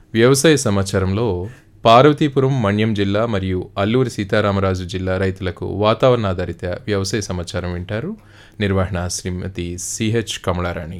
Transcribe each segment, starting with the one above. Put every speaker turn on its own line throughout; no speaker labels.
వ్యవసాయ సమాచారంలో పార్వతీపురం మన్యం జిల్లా మరియు అల్లూరి సీతారామరాజు జిల్లా రైతులకు వాతావరణ ఆధారిత వ్యవసాయ సమాచారం వింటారు నిర్వహణ శ్రీమతి సిహెచ్ కమలారాణి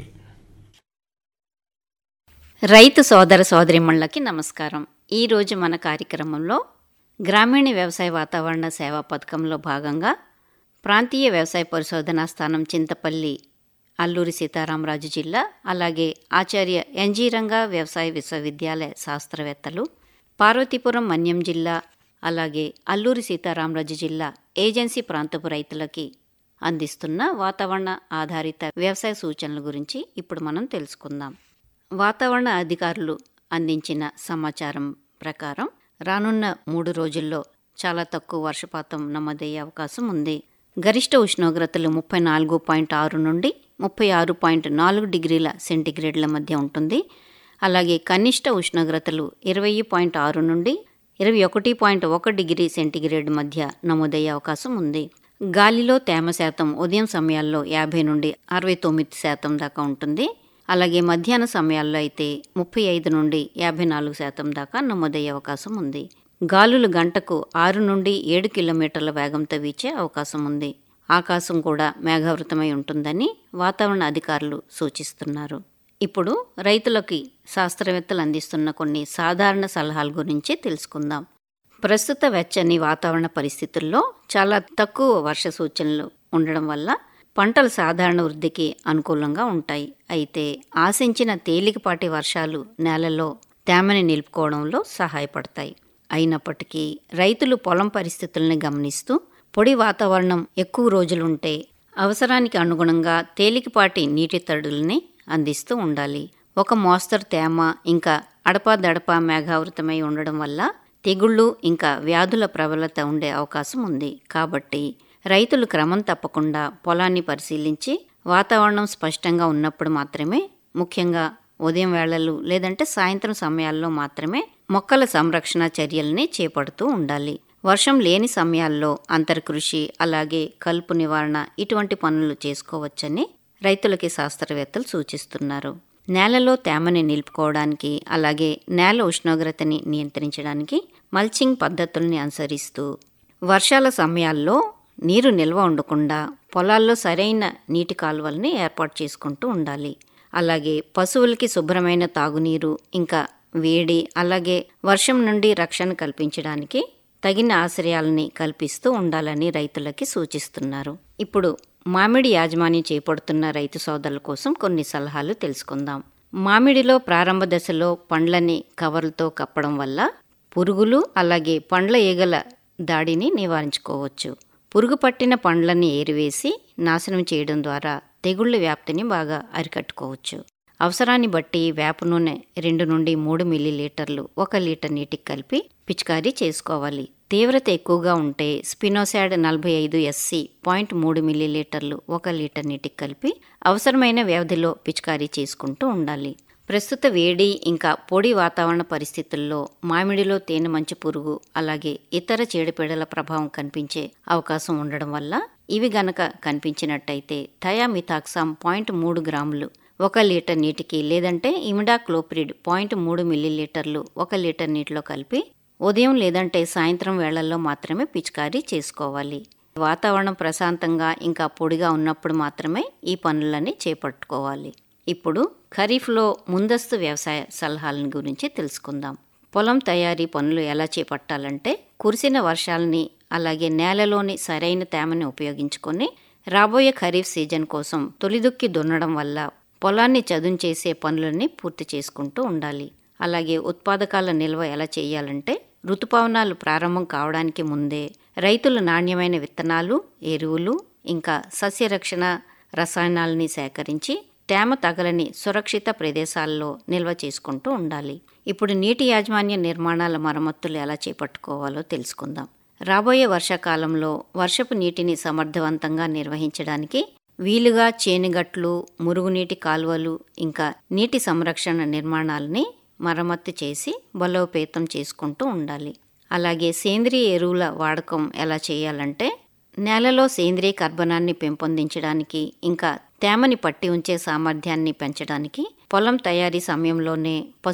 రైతు సోదర సోదరిమణులకి నమస్కారం ఈరోజు మన కార్యక్రమంలో గ్రామీణ వ్యవసాయ వాతావరణ సేవా పథకంలో భాగంగా ప్రాంతీయ వ్యవసాయ పరిశోధనా స్థానం చింతపల్లి అల్లూరి సీతారామరాజు జిల్లా అలాగే ఆచార్య ఎన్జీ రంగా వ్యవసాయ విశ్వవిద్యాలయ శాస్త్రవేత్తలు పార్వతీపురం మన్యం జిల్లా అలాగే అల్లూరి సీతారామరాజు జిల్లా ఏజెన్సీ ప్రాంతపు రైతులకి అందిస్తున్న వాతావరణ ఆధారిత వ్యవసాయ సూచనల గురించి ఇప్పుడు మనం తెలుసుకుందాం వాతావరణ అధికారులు అందించిన సమాచారం ప్రకారం రానున్న మూడు రోజుల్లో చాలా తక్కువ వర్షపాతం నమోదయ్యే అవకాశం ఉంది గరిష్ట ఉష్ణోగ్రతలు ముప్పై నాలుగు పాయింట్ ఆరు నుండి ముప్పై ఆరు పాయింట్ నాలుగు డిగ్రీల సెంటీగ్రేడ్ల మధ్య ఉంటుంది అలాగే కనిష్ట ఉష్ణోగ్రతలు ఇరవై పాయింట్ ఆరు నుండి ఇరవై ఒకటి పాయింట్ ఒక డిగ్రీ సెంటీగ్రేడ్ మధ్య నమోదయ్యే అవకాశం ఉంది గాలిలో తేమ శాతం ఉదయం సమయాల్లో యాభై నుండి అరవై తొమ్మిది శాతం దాకా ఉంటుంది అలాగే మధ్యాహ్న సమయాల్లో అయితే ముప్పై ఐదు నుండి యాభై నాలుగు శాతం దాకా నమోదయ్యే అవకాశం ఉంది గాలులు గంటకు ఆరు నుండి ఏడు కిలోమీటర్ల వేగంతో వీచే అవకాశం ఉంది ఆకాశం కూడా మేఘావృతమై ఉంటుందని వాతావరణ అధికారులు సూచిస్తున్నారు ఇప్పుడు రైతులకి శాస్త్రవేత్తలు అందిస్తున్న కొన్ని సాధారణ సలహాల గురించి తెలుసుకుందాం ప్రస్తుత వెచ్చని వాతావరణ పరిస్థితుల్లో చాలా తక్కువ వర్ష సూచనలు ఉండడం వల్ల పంటలు సాధారణ వృద్ధికి అనుకూలంగా ఉంటాయి అయితే ఆశించిన తేలికపాటి వర్షాలు నేలలో తేమని నిలుపుకోవడంలో సహాయపడతాయి అయినప్పటికీ రైతులు పొలం పరిస్థితుల్ని గమనిస్తూ పొడి వాతావరణం ఎక్కువ రోజులుంటే అవసరానికి అనుగుణంగా తేలికపాటి నీటి తడుల్ని అందిస్తూ ఉండాలి ఒక మోస్తరు తేమ ఇంకా అడపాదడపా మేఘావృతమై ఉండడం వల్ల తెగుళ్ళు ఇంకా వ్యాధుల ప్రబలత ఉండే అవకాశం ఉంది కాబట్టి రైతులు క్రమం తప్పకుండా పొలాన్ని పరిశీలించి వాతావరణం స్పష్టంగా ఉన్నప్పుడు మాత్రమే ముఖ్యంగా ఉదయం వేళలు లేదంటే సాయంత్రం సమయాల్లో మాత్రమే మొక్కల సంరక్షణ చర్యల్ని చేపడుతూ ఉండాలి వర్షం లేని సమయాల్లో అంతర్కృషి అలాగే కలుపు నివారణ ఇటువంటి పనులు చేసుకోవచ్చని రైతులకి శాస్త్రవేత్తలు సూచిస్తున్నారు నేలలో తేమని నిలుపుకోవడానికి అలాగే నేల ఉష్ణోగ్రతని నియంత్రించడానికి మల్చింగ్ పద్ధతుల్ని అనుసరిస్తూ వర్షాల సమయాల్లో నీరు నిల్వ ఉండకుండా పొలాల్లో సరైన నీటి కాలువల్ని ఏర్పాటు చేసుకుంటూ ఉండాలి అలాగే పశువులకి శుభ్రమైన తాగునీరు ఇంకా వేడి అలాగే వర్షం నుండి రక్షణ కల్పించడానికి తగిన ఆశ్రయాలని కల్పిస్తూ ఉండాలని రైతులకి సూచిస్తున్నారు ఇప్పుడు మామిడి యాజమాన్యం చేపడుతున్న రైతు సోదరుల కోసం కొన్ని సలహాలు తెలుసుకుందాం మామిడిలో ప్రారంభ దశలో పండ్లని కవర్లతో కప్పడం వల్ల పురుగులు అలాగే పండ్ల ఈగల దాడిని నివారించుకోవచ్చు పురుగు పట్టిన పండ్లని ఏరివేసి నాశనం చేయడం ద్వారా తెగుళ్ళ వ్యాప్తిని బాగా అరికట్టుకోవచ్చు అవసరాన్ని బట్టి వేప నూనె రెండు నుండి మూడు మిల్లీ లీటర్లు ఒక లీటర్ నీటికి కలిపి పిచికారీ చేసుకోవాలి తీవ్రత ఎక్కువగా ఉంటే స్పినోసాడ్ నలభై ఐదు ఎస్సి పాయింట్ మూడు మిల్లీ లీటర్లు ఒక లీటర్ నీటికి కలిపి అవసరమైన వ్యవధిలో పిచికారీ చేసుకుంటూ ఉండాలి ప్రస్తుత వేడి ఇంకా పొడి వాతావరణ పరిస్థితుల్లో మామిడిలో తేనె మంచు పురుగు అలాగే ఇతర చీడపీడల ప్రభావం కనిపించే అవకాశం ఉండడం వల్ల ఇవి గనక కనిపించినట్టయితే థయామిథాక్సామ్ పాయింట్ మూడు గ్రాములు ఒక లీటర్ నీటికి లేదంటే ఇమిడాక్లోప్రిడ్ పాయింట్ మూడు మిల్లీ లీటర్లు ఒక లీటర్ నీటిలో కలిపి ఉదయం లేదంటే సాయంత్రం వేళల్లో మాత్రమే పిచికారీ చేసుకోవాలి వాతావరణం ప్రశాంతంగా ఇంకా పొడిగా ఉన్నప్పుడు మాత్రమే ఈ పనులని చేపట్టుకోవాలి ఇప్పుడు ఖరీఫ్లో ముందస్తు వ్యవసాయ సలహాల గురించి తెలుసుకుందాం పొలం తయారీ పనులు ఎలా చేపట్టాలంటే కురిసిన వర్షాలని అలాగే నేలలోని సరైన తేమని ఉపయోగించుకొని రాబోయే ఖరీఫ్ సీజన్ కోసం తొలిదుక్కి దున్నడం వల్ల పొలాన్ని చదును చేసే పనులని పూర్తి చేసుకుంటూ ఉండాలి అలాగే ఉత్పాదకాల నిల్వ ఎలా చేయాలంటే ఋతుపవనాలు ప్రారంభం కావడానికి ముందే రైతులు నాణ్యమైన విత్తనాలు ఎరువులు ఇంకా సస్యరక్షణ రసాయనాలని సేకరించి తేమ తగలని సురక్షిత ప్రదేశాల్లో నిల్వ చేసుకుంటూ ఉండాలి ఇప్పుడు నీటి యాజమాన్య నిర్మాణాల మరమ్మతులు ఎలా చేపట్టుకోవాలో తెలుసుకుందాం రాబోయే వర్షాకాలంలో వర్షపు నీటిని సమర్థవంతంగా నిర్వహించడానికి వీలుగా చేనుగట్లు మురుగునీటి కాలువలు ఇంకా నీటి సంరక్షణ నిర్మాణాలని మరమ్మతు చేసి బలోపేతం చేసుకుంటూ ఉండాలి అలాగే సేంద్రియ ఎరువుల వాడకం ఎలా చేయాలంటే నేలలో సేంద్రియ కర్బనాన్ని పెంపొందించడానికి ఇంకా తేమని పట్టి ఉంచే సామర్థ్యాన్ని పెంచడానికి పొలం తయారీ సమయంలోనే పశు